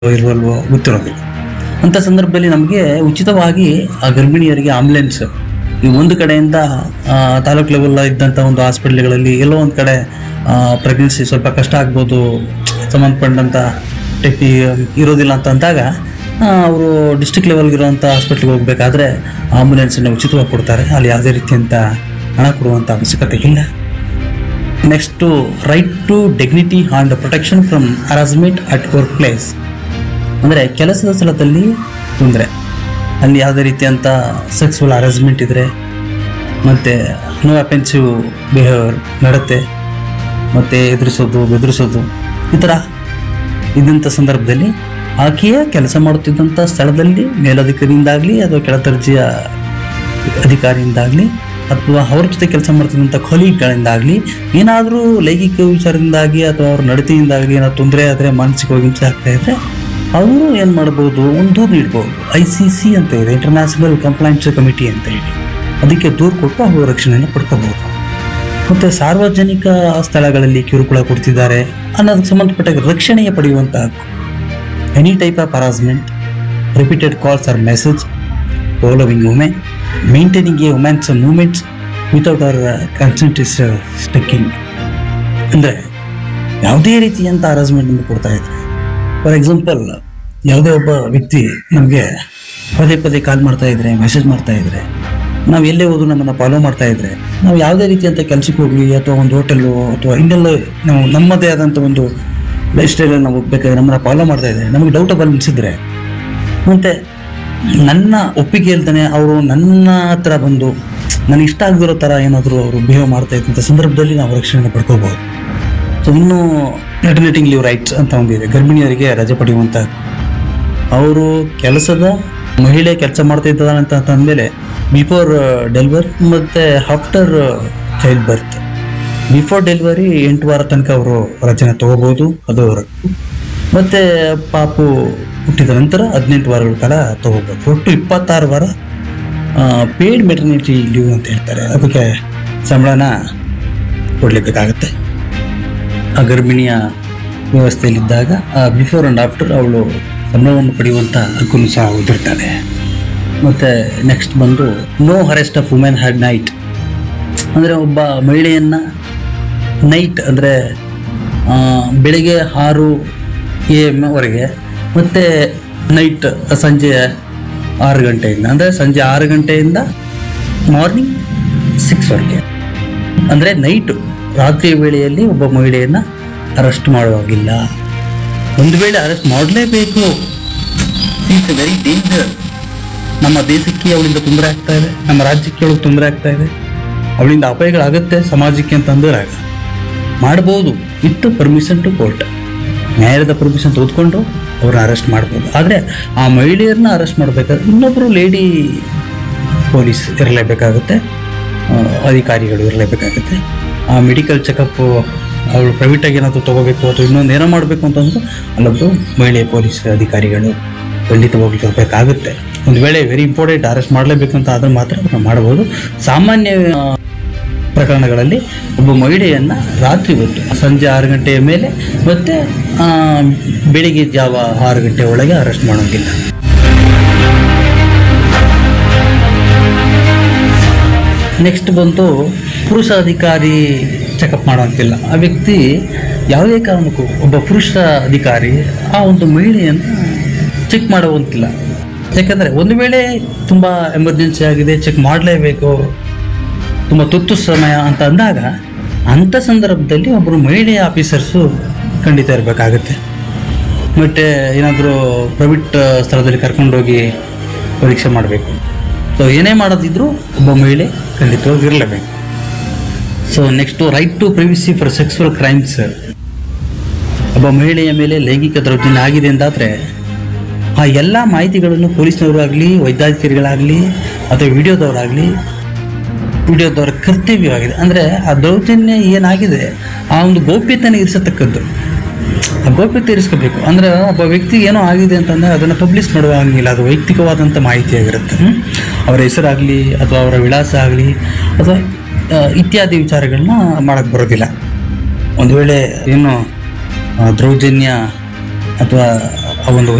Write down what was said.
ಇಲ್ವಲ್ವೋ ಗೊತ್ತಿರೋದಿಲ್ಲ ಅಂಥ ಸಂದರ್ಭದಲ್ಲಿ ನಮಗೆ ಉಚಿತವಾಗಿ ಆ ಗರ್ಭಿಣಿಯರಿಗೆ ಆಂಬುಲೆನ್ಸ್ ಈ ಒಂದು ಕಡೆಯಿಂದ ಆ, ತಾಲೂಕ್ ಲೆವೆಲ್ ಇದ್ದಂಥ ಒಂದು ಹಾಸ್ಪಿಟ್ಲ್ಗಳಲ್ಲಿ ಎಲ್ಲೋ ಒಂದು ಕಡೆ ಪ್ರೆಗ್ನೆನ್ಸಿ ಸ್ವಲ್ಪ ಕಷ್ಟ ಆಗ್ಬೋದು ಸಂಬಂಧಪಟ್ಟಂಥ ಟೆಕ್ನಿ ಇರೋದಿಲ್ಲ ಅಂತ ಅಂದಾಗ ಅವರು ಡಿಸ್ಟಿಕ್ ಲೆವೆಲ್ಗೆ ಇರುವಂಥ ಹಾಸ್ಪಿಟ್ಲಿಗೆ ಹೋಗಬೇಕಾದ್ರೆ ಆಂಬುಲೆನ್ಸನ್ನು ಉಚಿತವಾಗಿ ಕೊಡ್ತಾರೆ ಅಲ್ಲಿ ಯಾವುದೇ ರೀತಿಯಂಥ ಹಣ ಕೊಡುವಂಥ ಅವಶ್ಯಕತೆ ಇಲ್ಲ next right to dignity and protection from harassment at workplace ಅಂದರೆ ಕೆಲಸದ ಸ್ಥಳದಲ್ಲಿ ತೊಂದರೆ ಅಲ್ಲಿ ಯಾವುದೇ ರೀತಿಯಂಥ ಸೆಕ್ಸುವಲ್ ಹರಾಸ್ಮೆಂಟ್ ಇದ್ದರೆ ಮತ್ತು ನೋ ಅಪೆನ್ಸಿವ್ ಬಿಹೇವಿಯರ್ ನಡತೆ ಮತ್ತು ಎದುರಿಸೋದು ಬೆದರಿಸೋದು ಈ ಥರ ಇದ್ದಂಥ ಸಂದರ್ಭದಲ್ಲಿ ಆಕೆಯ ಕೆಲಸ ಮಾಡುತ್ತಿದ್ದಂಥ ಸ್ಥಳದಲ್ಲಿ ಮೇಲಧಿಕಾರಿಯಿಂದಾಗಲಿ ಅಥವಾ ಕೆಳದರ್ಜೆಯ ಅಧಿಕಾರಿಯಿಂದಾಗಲಿ ಅಥವಾ ಅವ್ರ ಜೊತೆ ಕೆಲಸ ಮಾಡ್ತಿದ್ದಂಥ ಕೊಲೀಗ್ಗಳಿಂದಾಗಲಿ ಏನಾದರೂ ಲೈಂಗಿಕ ವಿಚಾರದಿಂದಾಗಿ ಅಥವಾ ಅವ್ರ ನಡತೆಯಿಂದಾಗಲಿ ಏನಾದ್ರು ತೊಂದರೆ ಆದರೆ ಮಾನಸಿಕವಾಗಿ ಹಿಂಸೆ ಆಗ್ತಾ ಇದ್ದರೆ ಅವರು ಏನು ಮಾಡ್ಬೋದು ಒಂದು ದೂರು ನೀಡ್ಬೋದು ಐ ಸಿ ಸಿ ಅಂತ ಇದೆ ಇಂಟರ್ನ್ಯಾಷನಲ್ ಕಂಪ್ಲೈಂಟ್ಸ್ ಕಮಿಟಿ ಅಂತ ಹೇಳಿ ಅದಕ್ಕೆ ದೂರು ಕೊಟ್ಟು ಅವರು ರಕ್ಷಣೆಯನ್ನು ಪಡ್ಕೋಬಹುದು ಮತ್ತು ಸಾರ್ವಜನಿಕ ಸ್ಥಳಗಳಲ್ಲಿ ಕಿರುಕುಳ ಕೊಡ್ತಿದ್ದಾರೆ ಅನ್ನೋದಕ್ಕೆ ಸಂಬಂಧಪಟ್ಟ ರಕ್ಷಣೆಯ ಪಡೆಯುವಂಥ ಹಕ್ಕು any type of harassment repeated calls or message following women maintaining a women's moments without our consent is stalking ಅಂದರೆ ಯಾವುದೇ ರೀತಿಯಂಥ ಹರಾಸ್ಮೆಂಟ್ ಕೊಡ್ತಾ ಇದ್ದಾರೆ ಫಾರ್ ಎಕ್ಸಾಂಪಲ್ ಯಾವುದೇ ಒಬ್ಬ ವ್ಯಕ್ತಿ ನಮಗೆ ಪದೇ ಪದೇ ಕಾಲ್ ಮಾಡ್ತಾ ಇದ್ರೆ ಮೆಸೇಜ್ ಮಾಡ್ತಾ ಇದ್ರೆ ನಾವು ಎಲ್ಲೇ ಹೋದ್ರು ನಮ್ಮನ್ನು ಫಾಲೋ ಮಾಡ್ತಾ ಇದ್ರೆ ನಾವು ಯಾವುದೇ ರೀತಿಯಂಥ ಕೆಲಸಕ್ಕೆ ಹೋಗಲಿ ಅಥವಾ ಒಂದು ಹೋಟೆಲ್ಲು ಅಥವಾ ಇನ್ನೆಲ್ಲ ನಾವು ನಮ್ಮದೇ ಆದಂಥ ಒಂದು ಲೈಫ್ ಸ್ಟೈಲಲ್ಲಿ ನಾವು ಹೋಗ್ಬೇಕಾದ್ರೆ ನಮ್ಮನ್ನು ಫಾಲೋ ಮಾಡ್ತಾ ಇದ್ರೆ ನಮಗೆ ಡೌಟಬಲ್ ಅನಿಸಿದ್ರೆ ಮತ್ತು ನನ್ನ ಒಪ್ಪಿಗೆ ಇಲ್ದೇ ಅವರು ನನ್ನ ಹತ್ರ ಬಂದು ನನಗೆ ಇಷ್ಟ ಆಗದಿರೋ ಥರ ಏನಾದರೂ ಅವರು ಬಿಹೇವ್ ಮಾಡ್ತಾ ಇದ್ದಂಥ ಸಂದರ್ಭದಲ್ಲಿ ನಾವು ರಕ್ಷಣೆ ಪಡ್ಕೋಬಹುದು ಸೊ ಇನ್ನು ಮೆಟರ್ನಿಟಿಂಗ್ ಲೀವ್ ರೈಟ್ಸ್ ಅಂತ ಒಂದಿದೆ ಗರ್ಭಿಣಿಯರಿಗೆ ರಜೆ ಪಡೆಯುವಂಥ ಅವರು ಕೆಲಸದ ಮಹಿಳೆ ಕೆಲಸ ಮಾಡ್ತಾ ಇದ್ದಾಳೆ ಅಂತ ಅಂದಮೇಲೆ ಬಿಫೋರ್ ಡೆಲಿವರಿ ಮತ್ತು after childbirth before delivery ಎಂಟು ವಾರ ತನಕ ಅವರು ರಜೆನ ತಗೋಬೋದು ಅದು ಅವರ ಮತ್ತು ಪಾಪು ಹುಟ್ಟಿದ ನಂತರ ಹದಿನೆಂಟು ವಾರಗಳ ಕಾಲ ತಗೋಬೋದು ಒಟ್ಟು ಇಪ್ಪತ್ತಾರು ವಾರ ಪೇಯ್ಡ್ ಮೆಟರ್ನಿಟಿ ಲೀವ್ ಅಂತ ಹೇಳ್ತಾರೆ ಅದಕ್ಕೆ ಸಂಬಳನ ಕೊಡಲೇಬೇಕಾಗತ್ತೆ ಆ ಗರ್ಭಿಣಿಯ ವ್ಯವಸ್ಥೆಯಲ್ಲಿದ್ದಾಗ ಬಿಫೋರ್ ಆ್ಯಂಡ್ ಆಫ್ಟರ್ ಅವಳು ಸಂಬಳವನ್ನು ಪಡೆಯುವಂಥ ಹಕ್ಕನ್ನು ಸಹ ಹೊಂದಿರ್ತಾಳೆ ಮತ್ತು ನೆಕ್ಸ್ಟ್ ಬಂದು no arrest of women had night ಅಂದರೆ ಒಬ್ಬ ಮಹಿಳೆಯನ್ನು ನೈಟ್ ಅಂದರೆ ಬೆಳಗ್ಗೆ ಆರು ಎ ಎಮ್ವರೆಗೆ ಮತ್ತು ನೈಟ್ ಸಂಜೆ ಆರು ಗಂಟೆಯಿಂದ ಅಂದರೆ ಸಂಜೆ ಆರು ಗಂಟೆಯಿಂದ ಮಾರ್ನಿಂಗ್ ಸಿಕ್ಸ್ವರೆಗೆ ಅಂದರೆ ನೈಟು ರಾತ್ರಿಯ ವೇಳೆಯಲ್ಲಿ ಒಬ್ಬ ಮಹಿಳೆಯನ್ನು ಅರೆಸ್ಟ್ ಮಾಡುವಾಗಿಲ್ಲ ಒಂದು ವೇಳೆ ಅರೆಸ್ಟ್ ಮಾಡಲೇಬೇಕು ಈಸ್ ವೆರಿ ಡೇಂಜರ್ ನಮ್ಮ ದೇಶಕ್ಕೆ ಅವಳಿಂದ ತೊಂದರೆ ಆಗ್ತಾ ಇದೆ ನಮ್ಮ ರಾಜ್ಯಕ್ಕೆ ಅವಳಿಗೆ ತೊಂದರೆ ಆಗ್ತಾ ಇದೆ ಅವಳಿಂದ ಅಪಾಯಗಳಾಗುತ್ತೆ ಸಮಾಜಕ್ಕೆ ಅಂತ ಅಂದಾಗ ಮಾಡ್ಬೋದು ವಿತ್ ಪರ್ಮಿಷನ್ ಟು ಕೋರ್ಟ್ ನ್ಯಾಯಾಲಯದ ಪರ್ಮಿಷನ್ ತೆಗೆದುಕೊಂಡು ಅವ್ರನ್ನ ಅರೆಸ್ಟ್ ಮಾಡ್ಬೋದು ಆದರೆ ಆ ಮಹಿಳೆಯರನ್ನ ಅರೆಸ್ಟ್ ಮಾಡಬೇಕಾದ್ರೆ ಇನ್ನೊಬ್ಬರು ಲೇಡಿ ಪೊಲೀಸ್ ಇರಲೇಬೇಕಾಗುತ್ತೆ ಆ, ಅಧಿಕಾರಿಗಳು ಇರಲೇಬೇಕಾಗುತ್ತೆ ಆ ಮೆಡಿಕಲ್ ಚೆಕಪ್ಪು ಅವಳು ಪ್ರೈವೇಟಾಗಿ ಏನಾದರೂ ತೊಗೋಬೇಕು ಅಥವಾ ಇನ್ನೊಂದು ಏನೋ ಮಾಡಬೇಕು ಅಂತಂದ್ರೆ ಅಲ್ಲೊಬ್ಬರು ಮಹಿಳೆ ಪೊಲೀಸ್ ಅಧಿಕಾರಿಗಳು ಖಂಡಿತವಾಗ್ಲೂ ಇರಬೇಕಾಗುತ್ತೆ ಒಂದು ವೇಳೆ ವೆರಿ ಇಂಪಾರ್ಟೆಂಟ್ ಅರೆಸ್ಟ್ ಮಾಡಲೇಬೇಕು ಅಂತ ಆದ್ರೆ ಮಾತ್ರ ಅವ್ರನ್ನ ಮಾಡ್ಬೋದು ಸಾಮಾನ್ಯ ಆ, ಪ್ರಕರಣಗಳಲ್ಲಿ ಒಬ್ಬ ಮಹಿಳೆಯನ್ನು ರಾತ್ರಿ ಹೊತ್ತು ಸಂಜೆ ಆರು ಗಂಟೆಯ ಮೇಲೆ ಮತ್ತು ಬೆಳಿಗ್ಗೆ ಜಾವ ಆರು ಗಂಟೆ ಒಳಗೆ ಅರೆಸ್ಟ್ ಮಾಡೋಂಗಿಲ್ಲ ನೆಕ್ಸ್ಟ್ ಬಂತು ಪುರುಷ ಅಧಿಕಾರಿ ಚೆಕಪ್ ಮಾಡೋಂತಿಲ್ಲ ಆ ವ್ಯಕ್ತಿ ಯಾವುದೇ ಕಾರಣಕ್ಕೂ ಒಬ್ಬ ಪುರುಷ ಅಧಿಕಾರಿ ಆ ಒಂದು ಮಹಿಳೆಯನ್ನು ಚೆಕ್ ಮಾಡುವಂತಿಲ್ಲ ಯಾಕಂದರೆ ಒಂದು ವೇಳೆ ತುಂಬ ಎಮರ್ಜೆನ್ಸಿ ಆಗಿದೆ ಚೆಕ್ ಮಾಡಲೇಬೇಕು ತುಂಬ ತುರ್ತು ಸಮಯ ಅಂತ ಅಂದಾಗ ಅಂಥ ಸಂದರ್ಭದಲ್ಲಿ ಒಬ್ಬರು ಮಹಿಳೆಯ ಆಫೀಸರ್ಸು ಖಂಡಿತ ಇರಬೇಕಾಗುತ್ತೆ ಮತ್ತು ಏನಾದರೂ ಪ್ರೈವೇಟ್ ಸ್ಥಳದಲ್ಲಿ ಕರ್ಕೊಂಡೋಗಿ ಪರೀಕ್ಷೆ ಮಾಡಬೇಕು ಸೊ ಏನೇ ಮಾಡೋದಿದ್ರೂ ಒಬ್ಬ ಮಹಿಳೆ ಖಂಡಿತವಾಗಿ ಇರಲೇಬೇಕು so next right to privacy for sexual crimes ಒಬ್ಬ ಮಹಿಳೆಯ ಮೇಲೆ ಲೈಂಗಿಕ ದೌರ್ಜನ್ಯ ಆಗಿದೆ ಅಂತಾದರೆ ಆ ಎಲ್ಲ ಮಾಹಿತಿಗಳನ್ನು ಪೊಲೀಸ್ನವರಾಗಲಿ ವೈದ್ಯಾಧಿಕಾರಿಗಳಾಗಲಿ ಅಥವಾ ವಿಡಿಯೋದವರಾಗಲಿ ವಿಡಿಯೋದವರ ಕರ್ತವ್ಯವಾಗಿದೆ ಅಂದರೆ ಆ ದೌರ್ಜನ್ಯ ಏನಾಗಿದೆ ಆ ಒಂದು ಗೌಪ್ಯತೆಯನ್ನು ಇರಿಸತಕ್ಕದ್ದು ಆ ಗೌಪ್ಯತೆ ಇರಿಸ್ಕೋಬೇಕು ಅಂದರೆ ಒಬ್ಬ ವ್ಯಕ್ತಿ ಏನೋ ಆಗಿದೆ ಅಂತಂದರೆ ಅದನ್ನು ಪಬ್ಲಿಷ್ ಮಾಡುವ ಹಂಗಿಲ್ಲ ಅದು ವೈಯಕ್ತಿಕವಾದಂಥ ಮಾಹಿತಿಯಾಗಿರುತ್ತೆ ಹ್ಮ್? ಅವರ ಹೆಸರಾಗಲಿ ಅಥವಾ ಅವರ ವಿಳಾಸ ಆಗಲಿ ಅಥವಾ ಆ, ಇತ್ಯಾದಿ ವಿಚಾರಗಳನ್ನ ಮಾಡೋಕ್ಕೆ ಬರೋದಿಲ್ಲ ಒಂದು ವೇಳೆ ಏನು ಆ, ದೌರ್ಜನ್ಯ ಅಥವಾ ಆ ಒಂದು